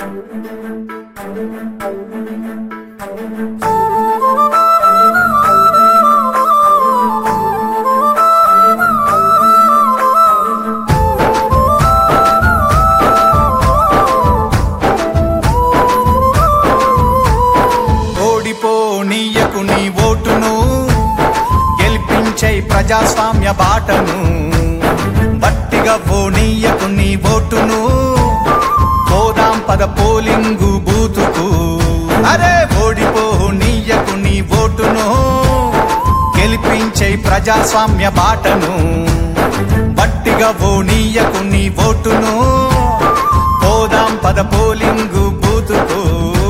ఓడిపోనీయకు నీ ఓటును గెలిపించై ప్రజాస్వామ్య బాటను బట్టిగా పోనీయకు నీ ఓటును పోదాం పద పోలింగు బూతుకు అరే ఓడిపోనీయకు నీ ఓటును గెలిపించై ప్రజాస్వామ్య బాటను బట్టిగా పోనీయకు నీ ఓటును పోదాం పద పోలింగు బూతుకు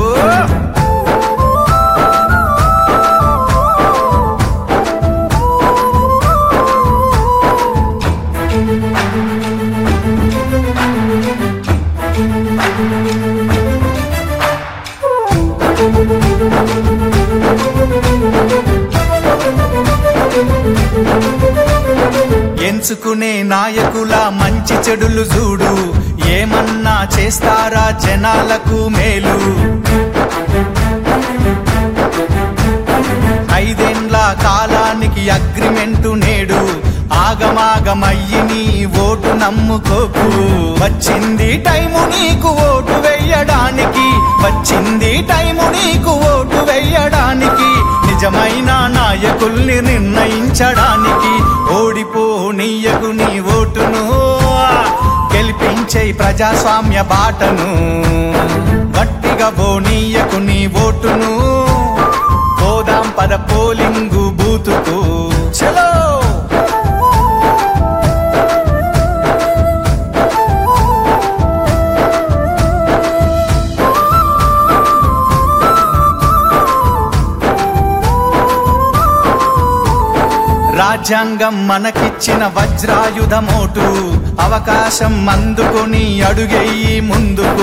ఎంచుకునే నాయకుల మంచి చెడులు చూడు ఏమన్నా చేస్తారా జనాలకు మేలు ఐదేండ్ల కాలానికి అగ్రిమెంటు నేడు ఆగమాగమయ్యి నీ ఓటు నమ్ముకోకు వచ్చింది టైము నీకు ఓటు వెయ్యడానికి వచ్చింది టైము నీకు ఓటు వెయ్యడానికి నిజమైన నాయకుల్ని నిర్ణయించడానికి ఓడిపోనీయకు నీ ఓటును గెలిపించే ప్రజాస్వామ్య బాటను గట్టిగా పోనీయకు నీ ఓటును పోదాం పద పోలింగు బూతుకు చలో రాజ్యాంగం మనకిచ్చిన వజ్రాయుధమోటు అవకాశం అందుకొని అడుగెయ్యి ముందుకు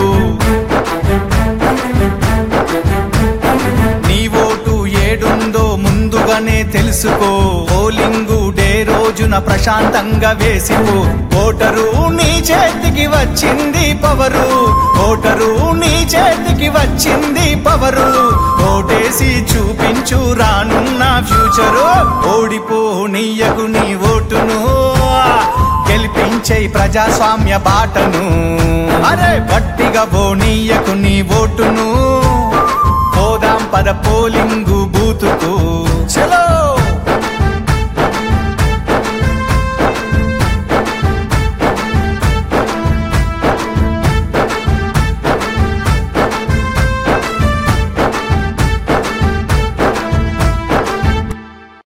నీ ఓటు ఏడుందో ముందుగానే తెలుసుకో పోలింగు డే రోజున ప్రశాంతంగా వేసిపో ఓటరు నీ చేతికి వచ్చింది పవరు ఓటరు నీ చేతికి వచ్చింది పవరు ఓటేసి చూపించు రానున్న ఫ్యూచరు ఓడిపో నీయకు నీ ఓటును గెలిపించే ప్రజాస్వామ్య బాటను అరే గట్టిగా పోనీయకు నీ ఓటును పోదాం పద పోలింగు బూతుకు చలో